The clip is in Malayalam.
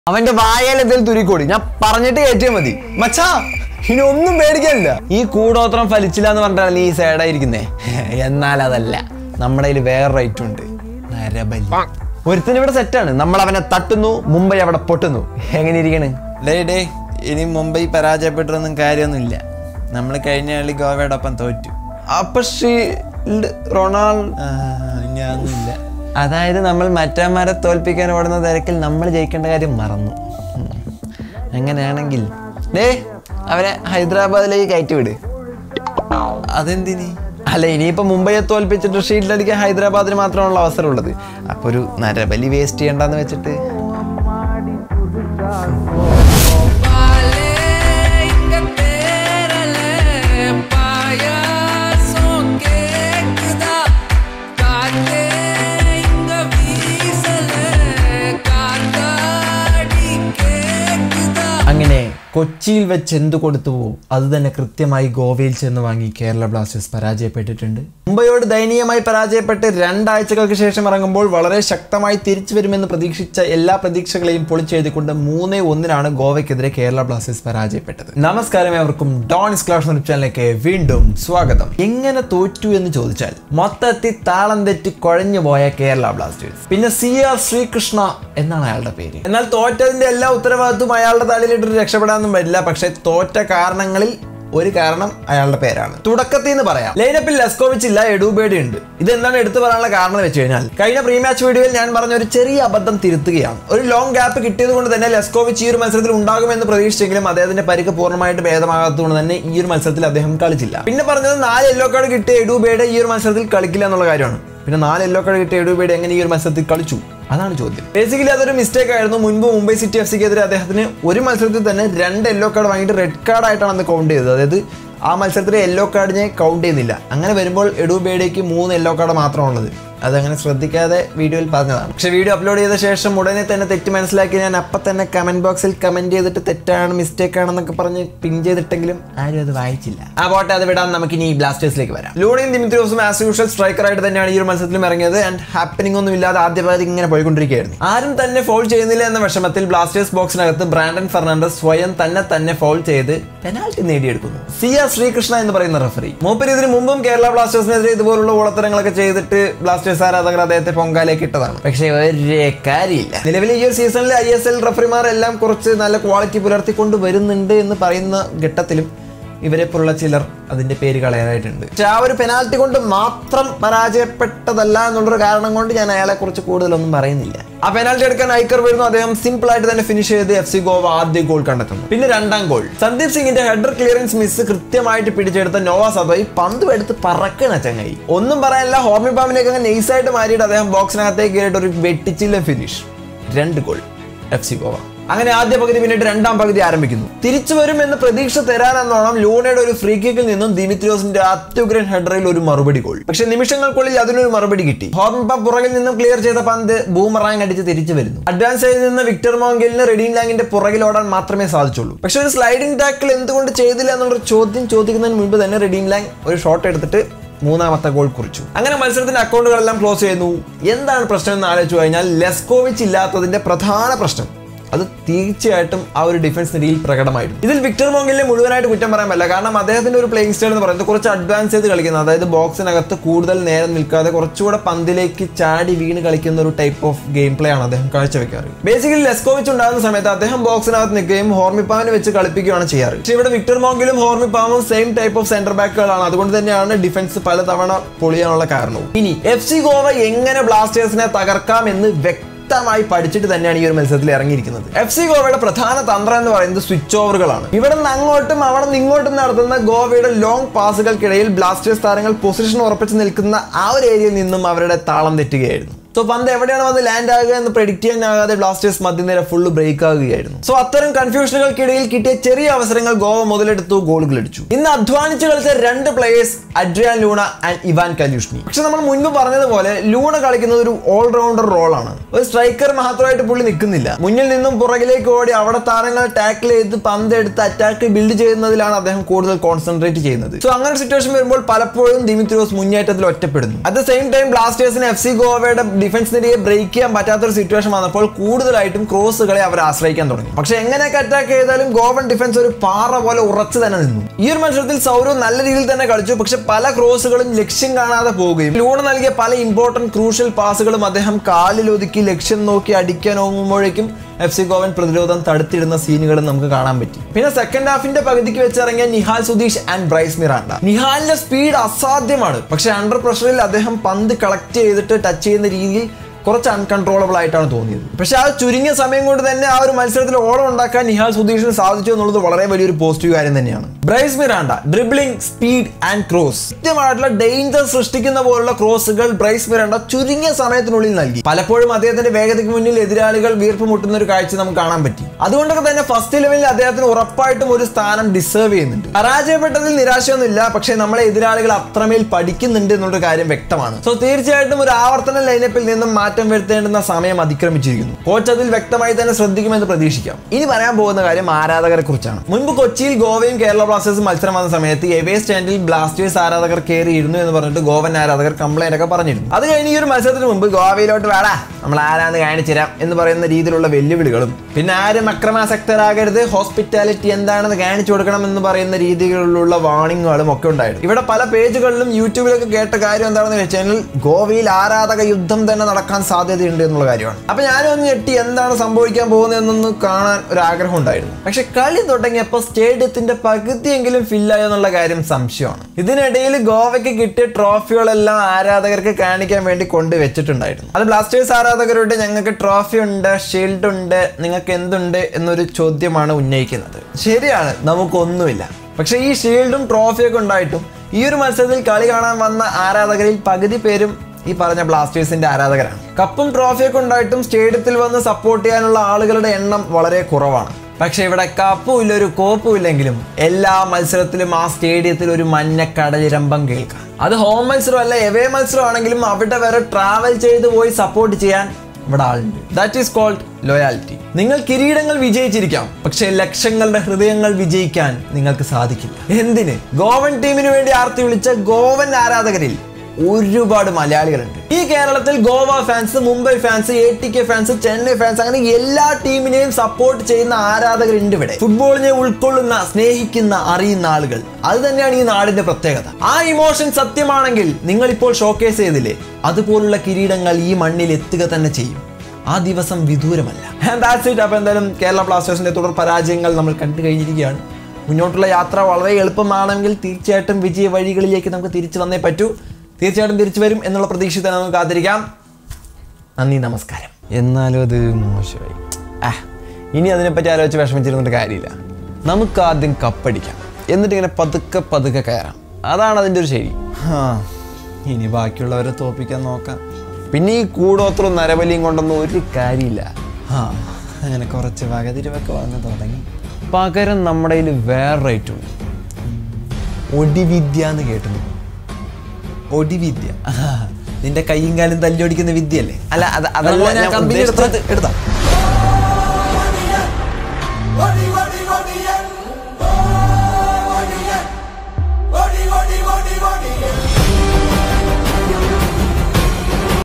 അവന്റെ വായയിൽ എന്തെങ്കിലും തുരിക്കോടി ഞാൻ പറഞ്ഞിട്ട് കയറ്റിയാൽ മതി മച്ചാ ഇനി ഒന്നും പേടിക്കാനില്ല ഈ കൂടോത്രം ഫലിച്ചില്ല എന്ന് പറഞ്ഞാൽ നീ സേഡായിരിക്കുന്നേ എന്നാൽ അതല്ല നമ്മുടെ കയ്യിൽ വേറെ റൈറ്റും ഉണ്ട് നരബലി ഒരുത്തിന് ഇവിടെ സെറ്റാണ് നമ്മൾ അവനെ തട്ടുന്നു മുംബൈ അവിടെ പൊട്ടുന്നു എങ്ങനെ ഇരിക്കണ് ഡേ ഡേ ഇനി മുംബൈ പരാജയപ്പെട്ടൊന്നും കാര്യമൊന്നുമില്ല നമ്മൾ കഴിഞ്ഞ കളി ഗോവയുടെ ഒപ്പം തോറ്റു അപ്പൊ ഷീൽഡ് റൊണാൾഡ് ആ, ഞാനൊന്നുമില്ല അതായത് നമ്മൾ മറ്റന്മാരെ തോൽപ്പിക്കാൻ ഓടുന്ന തിരക്കിൽ നമ്മൾ ജയിക്കേണ്ട കാര്യം മറന്നു ഉം. അങ്ങനെയാണെങ്കിൽ ഡേ അവരെ ഹൈദരാബാദിലേക്ക് കയറ്റി വിട് അതെന്തിനി അല്ല ഇനിയിപ്പോ മുംബൈയെ തോൽപ്പിച്ചിട്ട് ഷീൽഡിലടിക്കാൻ ഹൈദരാബാദിന് മാത്രമുള്ള അവസരമുള്ളത് അപ്പൊ ഒരു നരബലി വേസ്റ്റ് ചെയ്യണ്ടെന്ന് വെച്ചിട്ട് Vale, ingaterale, payaso kekda, kaate inga visale, kaatadi kekda. അങ്ങനെ കൊച്ചിയിൽ വെച്ച് എന്ത് കൊടുത്തു പോകും അത് തന്നെ കൃത്യമായി ഗോവയിൽ ചെന്ന് വാങ്ങി കേരള ബ്ലാസ്റ്റേഴ്സ് പരാജയപ്പെട്ടിട്ടുണ്ട് മുംബൈയോട് ദയനീയമായി പരാജയപ്പെട്ട് രണ്ടാഴ്ചകൾക്ക് ശേഷം ഇറങ്ങുമ്പോൾ വളരെ ശക്തമായി തിരിച്ചു വരുമെന്ന് പ്രതീക്ഷിച്ച എല്ലാ പ്രതീക്ഷകളെയും പൊളിച്ചെഴുതിക്കൊണ്ട് മൂന്നേ ഒന്നിനാണ് ഗോവയ്ക്കെതിരെ കേരള ബ്ലാസ്റ്റേഴ്സ് പരാജയപ്പെട്ടത് നമസ്കാരം ഏവർക്കും ഡോണിസ് ക്ലാസ് യൂട്യൂബ് ചാനലിലേക്ക് വീണ്ടും സ്വാഗതം എങ്ങനെ തോറ്റു എന്ന് ചോദിച്ചാൽ മൊത്തത്തിൽ താളം തെറ്റി കുഴഞ്ഞു പോയ കേരള ബ്ലാസ്റ്റേഴ്സ് പിന്നെ സി ആർ ശ്രീകൃഷ്ണ എന്നാണ് അയാളുടെ പേര് എന്നാൽ തോറ്റതിന്റെ എല്ലാ ഉത്തരവാദിത്വം അയാളുടെ തലയിലിട്ട് രക്ഷപ്പെടാനൊന്നും പറ്റില്ല പക്ഷെ തോറ്റ കാരണങ്ങളിൽ ഒരു കാരണം അയാളുടെ പേരാണ് തുടക്കത്തിൽ നിന്ന് പറയാം ലൈനപ്പിൽ ലെസ്കോവിച്ച് ഇല്ല എഡൂബേഡി ഉണ്ട് ഇതെന്താണ് എടുത്തു പറയാനുള്ള കാരണം എന്ന് വെച്ച് കഴിഞ്ഞാൽ കഴിഞ്ഞ പ്രീ മാച്ച് വീഡിയോയിൽ ഞാൻ പറഞ്ഞ ഒരു ചെറിയ അബദ്ധം തിരുത്തുകയാണ് ഒരു ലോങ് ഗ്യാപ്പ് കിട്ടിയത് കൊണ്ട് തന്നെ ലെസ്കോവിച്ച് ഈ ഒരു മത്സരത്തിൽ ഉണ്ടാകുമെന്ന് പ്രതീക്ഷിച്ചെങ്കിലും അദ്ദേഹത്തിന്റെ പരിക്ക് പൂർണ്ണമായിട്ട് ഭേദമാകാത്തതുകൊണ്ട് തന്നെ ഈ ഒരു മത്സരത്തിൽ അദ്ദേഹം കളിച്ചില്ല പിന്നെ പറഞ്ഞത് നാല് യെല്ലോ കാർഡ് കിട്ടിയ എഡൂബേഡ് ഈ ഒരു മത്സരത്തിൽ കളിക്കില്ല എന്നുള്ള കാര്യമാണ് പിന്നെ നാല് യെല്ലോ കാർഡ് കിട്ടിയ എഡൂബേഡ് എങ്ങനെ ഈ ഒരു മത്സരത്തിൽ കളിച്ചു അതാണ് ചോദ്യം ബേസിക്കലി അതൊരു മിസ്റ്റേക്ക് ആയിരുന്നു മുൻപ് മുംബൈ സിറ്റി എഫ് സിക്കെതിരെ അദ്ദേഹത്തിന് ഒരു മത്സരത്തിൽ തന്നെ രണ്ട് യെല്ലോ കാർഡ് വാങ്ങിയിട്ട് റെഡ് കാർഡ് ആയിട്ടാണ് അന്ന് കൗണ്ട് ചെയ്തത് അതായത് ആ മത്സരത്തിലെ യെല്ലോ കാർഡിനെ കൗണ്ട് ചെയ്യുന്നില്ല അങ്ങനെ വരുമ്പോൾ എഡുബേഡയ്ക്ക് മൂന്ന് യെല്ലോ കാർഡ് മാത്രമാണുള്ളത് അതങ്ങനെ ശ്രദ്ധിക്കാതെ വീഡിയോയിൽ പറഞ്ഞതാണ് പക്ഷെ വീഡിയോ അപ്ലോഡ് ചെയ്ത ശേഷം ഉടനെ തന്നെ തെറ്റ് മനസ്സിലാക്കി ഞാൻ അപ്പം തന്നെ കമന്റ് ബോക്സിൽ കമന്റ് ചെയ്തിട്ട് തെറ്റാണ് മിസ്റ്റേക്ക് ആണെന്നൊക്കെ പറഞ്ഞ് പിൻ ചെയ്തിട്ടെങ്കിലും ആരും അത് വായിച്ചില്ല ആ പോട്ടെ അത് വിടാൻ നമുക്ക് ഇനി ബ്ലാസ്റ്റേഴ്സിലേക്ക് വരാം ലൂണിയും ദിമിത്രോസും ആസ് യൂഷ്വൽ സ്ട്രൈക്കറായിട്ട് തന്നെയാണ് ഈ ഒരു മത്സരത്തിലും ഇറങ്ങിയത് ആൻഡ് ഹാപ്പനിങ് ഒന്നും ഇല്ലാതെ ആദ്യ പാതി ഇങ്ങനെ പോയിക്കൊണ്ടിരിക്കുകയായിരുന്നു ആരും തന്നെ ഫോൾ ചെയ്യുന്നില്ല എന്ന വിഷമത്തിൽ ബ്ലാസ്റ്റേഴ്സ് ബോക്സിനകത്ത് ബ്രാൻഡൻ ഫെർണാണ്ടസ് സ്വയം തന്നെ തന്നെ ഫോൾ ചെയ്ത് പെനാൽറ്റി നേടിയെടുക്കുന്നു സി ആർ ശ്രീകൃഷ്ണ എന്ന് പറയുന്ന റഫറി മൂപ്പര് ഇതിന് മുമ്പും കേരള ബ്ലാസ്റ്റേഴ്സിനെതിരെ ഇതുപോലുള്ള ഓളത്തരങ്ങളൊക്കെ ചെയ്തിട്ട് ബ്ലാസ്റ്റേഴ്സ് ആരാധകർ അദ്ദേഹത്തെ പൊങ്കാലേക്ക് ഇട്ടതാണ് പക്ഷേ ഒരു കാര്യമില്ല നിലവിൽ ഈ ഒരു സീസണിൽ ഐ എസ് എൽ റഫറിമാർ എല്ലാം കുറച്ച് നല്ല ക്വാളിറ്റി പുലർത്തിക്കൊണ്ട് വരുന്നുണ്ട് എന്ന് പറയുന്ന ഘട്ടത്തിലും ഇവരെ പോലുള്ള ചിലർ അതിന്റെ പേര് കളയാനായിട്ടുണ്ട് പക്ഷെ ആ ഒരു പെനാൽറ്റി കൊണ്ട് മാത്രം പരാജയപ്പെട്ടതല്ല എന്നുള്ളൊരു കാരണം കൊണ്ട് ഞാൻ അയാളെ കുറിച്ച് കൂടുതലൊന്നും പറയുന്നില്ല ആ പെനാൽറ്റി എടുക്കാൻ ഐക്കർ വരുന്നു അദ്ദേഹം സിമ്പിൾ ആയിട്ട് തന്നെ ഫിനിഷ് ചെയ്ത് എഫ് സി ഗോവ ആദ്യ ഗോൾ കണ്ടെത്തുന്നു പിന്നെ രണ്ടാം ഗോൾ സന്ദീപ് സിംഗിന്റെ ഹെഡർ ക്ലിയറൻസ് മിസ് കൃത്യമായിട്ട് പിടിച്ചെടുത്ത നോവ സദോയി പന്ത് എടുത്ത് പറക്കണ ചങ്ങായി ഒന്നും പറയാനില്ല ഹോർമി പാമിലേക്ക് അങ്ങ് നൈസായിട്ട് മാറിയിട്ട് അദ്ദേഹം ബോക്സിനകത്തേക്ക് കയറിയിട്ട് ഒരു വെട്ടിച്ചില്ല ഫിനിഷ് രണ്ട് ഗോൾ എഫ് സി ഗോവ അങ്ങനെ ആദ്യ പകുതി പിന്നീട് രണ്ടാം പകുതി ആരംഭിക്കുന്നു തിരിച്ചു വരും എന്ന് പ്രതീക്ഷ തരാനെന്നോണം ലൂണയുടെ ഒരു ഫ്രീ കിക്കിൽ നിന്നും ദിമിത്രിയോസിന്റെ അത്യുഗ്രൻ ഹെഡറിൽ ഒരു മറുപടി ഗോൾ പക്ഷെ നിമിഷങ്ങൾക്കുള്ളിൽ അതിനൊരു മറുപടി കിട്ടി ഹോർമപ്പ പുറകിൽ നിന്നും ക്ലിയർ ചെയ്ത പന്ത് ബൂമറാങ് അടിച്ച് തിരിച്ചു വരുന്നു അഡ്വാൻസ് ചെയ്ത് നിന്ന് വിക്ടർ മോങ്കലിന് റെഡീൻ ലാങ്ങിന്റെ പുറകിൽ ഓടാൻ മാത്രമേ സാധിച്ചുള്ളൂ പക്ഷെ ഒരു സ്ലൈഡിംഗ് ടാക്കിൾ എന്തുകൊണ്ട് ചെയ്തില്ല എന്നുള്ളൊരു ചോദ്യം ചോദിക്കുന്നതിന് മുൻപ് തന്നെ റെഡീൻ ലാങ് ഒരു ഷോട്ട് എടുത്തിട്ട് മൂന്നാമത്തെ ഗോൾ കുറിച്ചു അങ്ങനെ മത്സരത്തിന്റെ അക്കൗണ്ടുകളെല്ലാം ക്ലോസ് ചെയ്യുന്നു എന്താണ് പ്രശ്നം എന്ന് ആലോചിച്ചു കഴിഞ്ഞാൽ ലെസ്കോവിച്ച് ഇല്ലാത്തതിന്റെ പ്രധാന പ്രശ്നം അത് തീർച്ചയായിട്ടും ആ ഒരു ഡിഫൻസ് നിരയിൽ പ്രകടമായിരുന്നു ഇതിൽ വിക്ടർ മോങ്കിലിനെ മുഴുവനായിട്ട് കുറ്റം പറയാൻ പറ്റില്ല കാരണം അദ്ദേഹത്തിന്റെ ഒരു പ്ലേയിങ് സ്റ്റൈൽ എന്ന് പറയുന്നത് കുറച്ച് അഡ്വാൻസ് ചെയ്ത് കളിക്കുന്നത് അതായത് ബോക്സിനകത്ത് കൂടുതൽ നേരം നിൽക്കാതെ കുറച്ചുകൂടെ പന്തിലേക്ക് ചാടി വീണ് കളിക്കുന്ന ഒരു ടൈപ്പ് ഓഫ് ഗെയിം പ്ലേ ആണ് അദ്ദേഹം കാഴ്ചവെക്കാറ് ബേസിക്കലി ലെസ്കോവിച്ച് ഉണ്ടാകുന്ന സമയത്ത് അദ്ദേഹം ബോക്സിനകത്ത് നിൽക്കുകയും ഹോർമിപ്പാവിനെ വെച്ച് കളിപ്പിക്കുകയാണ് ചെയ്യാറ് പക്ഷേ ഇവിടെ വിക്ടർ മോങ്കിലും ഹോർമിപ്പാവും സെയിം ടൈപ്പ് ഓഫ് സെന്റർ ബാക്കുകളാണ് അതുകൊണ്ട് തന്നെയാണ് ഡിഫൻസ് പലതവണ പൊളിയാനുള്ള കാരണവും ഇനി എഫ് സി ഗോവ എങ്ങനെ ബ്ലാസ്റ്റേഴ്സിനെ തകർക്കാം എന്ന് വ്യക്തി വ്യക്തമായി പഠിച്ചിട്ട് തന്നെയാണ് ഈ ഒരു മത്സരത്തിൽ ഇറങ്ങിയിരിക്കുന്നത് എഫ് സി ഗോവയുടെ പ്രധാന തന്ത്രം എന്ന് പറയുന്നത് സ്വിച്ച് ഓവറുകളാണ് ഇവിടെ നിന്ന് അങ്ങോട്ടും അവിടെ നിന്ന് ഇങ്ങോട്ടും നടത്തുന്ന ഗോവയുടെ ലോങ് പാസുകൾക്കിടയിൽ ബ്ലാസ്റ്റേഴ്സ് താരങ്ങൾ പൊസിഷൻ ഉറപ്പിച്ച് നിൽക്കുന്ന ആ ഒരു ഏരിയയിൽ നിന്നും അവരുടെ താളം തെറ്റുകയായിരുന്നു സോ പന്ത് എവിടെയാണ് വന്ന് ലാൻഡ് ആകുക എന്ന് പ്രെഡിക്റ്റ് ചെയ്യാനാകാതെ ബ്ലാസ്റ്റേഴ്സ് മധ്യനിര ഫുള്ള് ബ്രേക്ക് ആകുകയായിരുന്നു സോ അത്തരം കൺഫ്യൂഷനുകൾക്കിടയിൽ കിട്ടിയ ചെറിയ അവസരങ്ങൾ ഗോവ മുതലെടുത്തു ഗോളുകൾ അടിച്ചു ഇന്ന് അധ്വാനിച്ച് കളിച്ച രണ്ട് players Adrian Luna and Ivan Kalyuzhnyi പക്ഷെ നമ്മൾ മുൻപ് പറഞ്ഞതുപോലെ ലൂണ കളിക്കുന്നത് ഒരു ഓൾറൗണ്ടർ റോളാണ് ഒരു സ്ട്രൈക്കർ മാത്രമായിട്ട് പുള്ളി നിൽക്കുന്നില്ല മുന്നിൽ നിന്നും പുറകിലേക്ക് ഓടി അവിടെ താരങ്ങൾ ടാക്കിൾ ചെയ്ത് പന്ത് എടുത്ത് അറ്റാക്ക് ബിൽഡ് ചെയ്യുന്നതിലാണ് അദ്ദേഹം കൂടുതൽ കോൺസെൻട്രേറ്റ് ചെയ്യുന്നത് സോ അങ്ങനെ സിറ്റുവേഷൻ വരുമ്പോൾ പലപ്പോഴും ദിമിത്രോസ് മുന്നേറ്റത്തിൽ ഒറ്റപ്പെടുന്നു അറ്റ് ദ സെയിം ടൈം ബ്ലാസ്റ്റേഴ്സിന് എഫ് സി ഗോവയുടെ ഡിഫൻസ് നിരയെ ബ്രേക്ക് ചെയ്യാൻ പറ്റാത്തൊരു സിറ്റുവേഷൻ വന്നപ്പോൾ കൂടുതലായിട്ടും ക്രോസുകളെ അവർ ആശ്രയിക്കാൻ തുടങ്ങി പക്ഷെ എങ്ങനെയൊക്കെ അറ്റാക്ക് ചെയ്താലും ഗോവൻ ഡിഫൻസ് ഒരു പാറ പോലെ ഉറച്ചു തന്നെ നിന്നു ഈ ഒരു മത്സരത്തിൽ സൗരവ് നല്ല രീതിയിൽ തന്നെ കളിച്ചു പക്ഷെ പല ക്രോസുകളും ലക്ഷ്യം കാണാതെ പോവുകയും ലൂണ നൽകിയ പല ഇമ്പോർട്ടന്റ് ക്രൂഷ്യൽ പാസുകളും അദ്ദേഹം കാലിലൊതുക്കി ലക്ഷ്യം നോക്കി അടിക്കാൻ ഒങ്ങുമ്പോഴേക്കും എഫ് സി ഗോവൻ പ്രതിരോധം തടുത്തിടുന്ന സീനുകളും നമുക്ക് കാണാൻ പറ്റി പിന്നെ സെക്കൻഡ് ഹാഫിന്റെ പകുതിക്ക് വെച്ചിറങ്ങിയ Nihal Sudheesh and Bryce Miranda നിഹാലിന്റെ സ്പീഡ് അസാധ്യമാണ് പക്ഷെ അണ്ടർ പ്രഷറിൽ അദ്ദേഹം പന്ത് കളക്ട് ചെയ്തിട്ട് ടച്ച് ചെയ്യുന്ന രീതിയിൽ കുറച്ച് അൺകൺട്രോളബിൾ ആയിട്ടാണ് തോന്നിയത് പക്ഷെ ആ ചുരുങ്ങിയ സമയം കൊണ്ട് തന്നെ ആ ഒരു മത്സരത്തിൽ ഓളം ഉണ്ടാക്കാൻ നിഹാൽ സുധീഷിന് സാധിച്ചു എന്നുള്ളത് വളരെ വലിയൊരു പോസിറ്റീവ് കാര്യം തന്നെയാണ് Bryce Miranda dribbling speed and cross കൃത്യമായിട്ടുള്ള ഡേഞ്ചർ സൃഷ്ടിക്കുന്ന പോലുള്ള ക്രോസുകൾ ബ്രൈസ് മിറാണ്ട ചുരുങ്ങിയ സമയത്തിനുള്ളിൽ നൽകി പലപ്പോഴും അദ്ദേഹത്തിന്റെ വേഗതയ്ക്ക് മുന്നിൽ എതിരാളികൾ വീർപ്പ് മുട്ടുന്ന ഒരു കാഴ്ച നമുക്ക് കാണാൻ പറ്റി അതുകൊണ്ടൊക്കെ തന്നെ ഫസ്റ്റ് ലെവലിൽ അദ്ദേഹത്തിന് ഉറപ്പായിട്ടും ഒരു സ്ഥാനം ഡിസേർവ് ചെയ്യുന്നുണ്ട് പരാജയപ്പെട്ടതിൽ നിരാശയൊന്നുമില്ല പക്ഷേ നമ്മളെ എതിരാളികൾ അത്രമേൽ പഠിക്കുന്നുണ്ട് എന്നുള്ളൊരു കാര്യം വ്യക്തമാണ് സോ തീർച്ചയായിട്ടും ഒരു ആവർത്തന ലൈനപ്പിൽ നിന്നും മാറ്റം വരുത്തേണ്ടുന്ന സമയം അതിക്രമിച്ചിരിക്കുന്നു കോച്ച് അതിൽ വ്യക്തമായി തന്നെ ശ്രദ്ധിക്കുമെന്ന് പ്രതീക്ഷിക്കാം ഇനി പറയാൻ പോകുന്ന കാര്യം ആരാധകരെ കുറിച്ചാണ് മുൻപ് കൊച്ചിയിൽ ഗോവയും കേരള ബ്ലാസ്റ്റേഴ്സും മത്സരം വന്ന സമയത്ത് എവേ സ്റ്റാൻഡിൽ ബ്ലാസ്റ്റേഴ്സ് ആരാധകർ കയറിയിരുന്നു എന്ന് പറഞ്ഞിട്ട് ഗോവൻ ആരാധകർ കംപ്ലൈന്റ് ഒക്കെ പറഞ്ഞിരുന്നു അത് കഴിഞ്ഞ് ഈ ഒരു മത്സരത്തിന് മുമ്പ് ഗോവയിലോട്ട് വേടാ നമ്മൾ ആരാന്ന് കാണിച്ചു തരാം എന്ന് പറയുന്ന രീതിയിലുള്ള വെല്ലുവിളികളും പിന്നെ ആരും അക്രമാസക്തരാകരുത് ഹോസ്പിറ്റാലിറ്റി എന്താണെന്ന് കാണിച്ചു കൊടുക്കണം എന്ന് പറയുന്ന രീതിയിലുള്ള വാണിങ്ങുകളും ഒക്കെ ഉണ്ടായിരുന്നു ഇവിടെ പല പേജുകളിലും യൂട്യൂബിലൊക്കെ കേട്ട കാര്യം എന്താണെന്ന് വെച്ചാൽ ഗോവയിൽ ആരാധക യുദ്ധം തന്നെ നടക്കാൻ സാധ്യതയുണ്ട് എന്നുള്ള കാര്യമാണ് അപ്പൊ ഞാനും ഒന്ന് ഞെട്ടി എന്താണ് സംഭവിക്കാൻ പോകുന്നതെന്നൊന്ന് കാണാൻ ഒരു ആഗ്രഹം ഉണ്ടായിരുന്നു പക്ഷെ കളി തുടങ്ങിയപ്പോൾ സ്റ്റേഡിയത്തിന്റെ പകുതിയെങ്കിലും ഫില്ലായോ എന്നുള്ള കാര്യം സംശയമാണ് ഇതിനിടയിൽ ഗോവയ്ക്ക് കിട്ടിയ ട്രോഫികളെല്ലാം ആരാധകർക്ക് കാണിക്കാൻ വേണ്ടി കൊണ്ടുവച്ചിട്ടുണ്ടായിരുന്നു അത് ബ്ലാസ്റ്റേഴ്സ് ആരാധകരോട് ഞങ്ങൾക്ക് ട്രോഫി ഉണ്ട് ഷീൽഡ് ഉണ്ട് നിങ്ങൾക്ക് എന്തുണ്ട് എന്നൊരു ചോദ്യമാണ് ഉന്നയിക്കുന്നത് ശരിയാണ് നമുക്കൊന്നുമില്ല പക്ഷെ ഈ ഷീൽഡും ട്രോഫിയൊക്കെ ഉണ്ടായിട്ടും ഈ ഒരു മത്സരത്തിൽ കളി കാണാൻ വന്ന ആരാധകരിൽ പകുതി പേരും ഈ പറഞ്ഞ ബ്ലാസ്റ്റേഴ്സിന്റെ ആരാധകരാണ് കപ്പും ട്രോഫിയൊക്കെ ഉണ്ടായിട്ടും സ്റ്റേഡിയത്തിൽ വന്ന് സപ്പോർട്ട് ചെയ്യാനുള്ള ആളുകളുടെ എണ്ണം വളരെ കുറവാണ് പക്ഷെ ഇവിടെ കപ്പും ഇല്ല ഒരു കോപ്പും ഇല്ലെങ്കിലും എല്ലാ മത്സരത്തിലും ആ സ്റ്റേഡിയത്തിൽ ഒരു മഞ്ഞ കടലിരമ്പം കേൾക്കാം അത് ഹോം മത്സരം അല്ല എവേ മത്സരം ആണെങ്കിലും അവിടെ വരെ ട്രാവൽ ചെയ്ത് പോയി സപ്പോർട്ട് ചെയ്യാൻ ഇവിടെ ആളുണ്ട് ദാറ്റ് ഈസ് കോൾഡ് ലോയാലിറ്റി നിങ്ങൾ കിരീടങ്ങൾ വിജയിച്ചിരിക്കാം പക്ഷേ ലക്ഷങ്ങളുടെ ഹൃദയങ്ങൾ വിജയിക്കാൻ നിങ്ങൾക്ക് സാധിക്കില്ല എന്തിന് ഗോവൻ ടീമിന് വേണ്ടി ആർത്തി വിളിച്ച ഗോവൻ ആരാധകരിൽ ഒരുപാട് മലയാളികളുണ്ട് ഈ കേരളത്തിൽ Goa fans Mumbai fans A T K fans Chennai fans അങ്ങനെ എല്ലാ ടീമിനെയും സപ്പോർട്ട് ചെയ്യുന്ന ആരാധകരുണ്ട് ഇവിടെ ഫുട്ബോളിനെ ഉൾക്കൊള്ളുന്ന സ്നേഹിക്കുന്ന അറിയുന്ന ആളുകൾ അത് തന്നെയാണ് ഈ നാടിന്റെ പ്രത്യേകത ആ ഇമോഷൻ സത്യമാണെങ്കിൽ നിങ്ങൾ ഇപ്പോൾ ഷോക്കേസ് ചെയ്തില്ലേ അതുപോലുള്ള കിരീടങ്ങൾ ഈ മണ്ണിൽ എത്തുക തന്നെ ചെയ്യും ആ ദിവസം വിദൂരമല്ല ദാറ്റ്സ് ഇറ്റ് അപ്പോൾ എന്തായാലും കേരള ബ്ലാസ്റ്റേഴ്സിന്റെ തുടർ പരാജയങ്ങൾ നമ്മൾ കണ്ടു കഴിഞ്ഞിരിക്കുകയാണ് മുന്നോട്ടുള്ള യാത്ര വളരെ എളുപ്പമാണെങ്കിൽ തീർച്ചയായിട്ടും വിജയ വഴികളിലേക്ക് നമുക്ക് തിരിച്ചു വന്നേ പറ്റൂ തീർച്ചയായിട്ടും തിരിച്ചു വരും എന്നുള്ള പ്രതീക്ഷ തന്നെ നമുക്ക് കാത്തിരിക്കാം നന്ദി നമസ്കാരം എന്നാലും അത് മോശമായി ആ ഇനി അതിനെപ്പറ്റി ആലോചിച്ച് വിഷമിച്ചിരുന്നിട്ട് കാര്യമില്ല നമുക്ക് ആദ്യം കപ്പടിക്കാം എന്നിട്ട് ഇങ്ങനെ പതുക്കെ പതുക്കെ കയറാം അതാണ് അതിൻ്റെ ഒരു ശരി ആ ഇനി ബാക്കിയുള്ളവരെ തോപ്പിക്കാൻ നോക്കാം പിന്നെ ഈ കൂടോത്രവും നരബലിയും കൊണ്ടൊന്നും ഒരു കാര്യമില്ല ആ അങ്ങനെ കുറച്ച് വകതിരിവൊക്കെ വന്ന് തുടങ്ങി പകരം നമ്മുടെ കയ്യിൽ വേറെ റേറ്റ് ഉണ്ട് ഒടിവിദ്യ എന്ന് കേട്ടിട്ടുണ്ട് ഒടിവിദ്യ നിന്റെ കൈയും കാലും തല്ലി ഓടിക്കുന്ന വിദ്യയല്ലേ അല്ല അത് അതല്ല അതല്ല ഞാൻ ഞാൻ കമ്പനി ഉദ്ദേശിച്ചത് എടുത്തത് എടുത്താ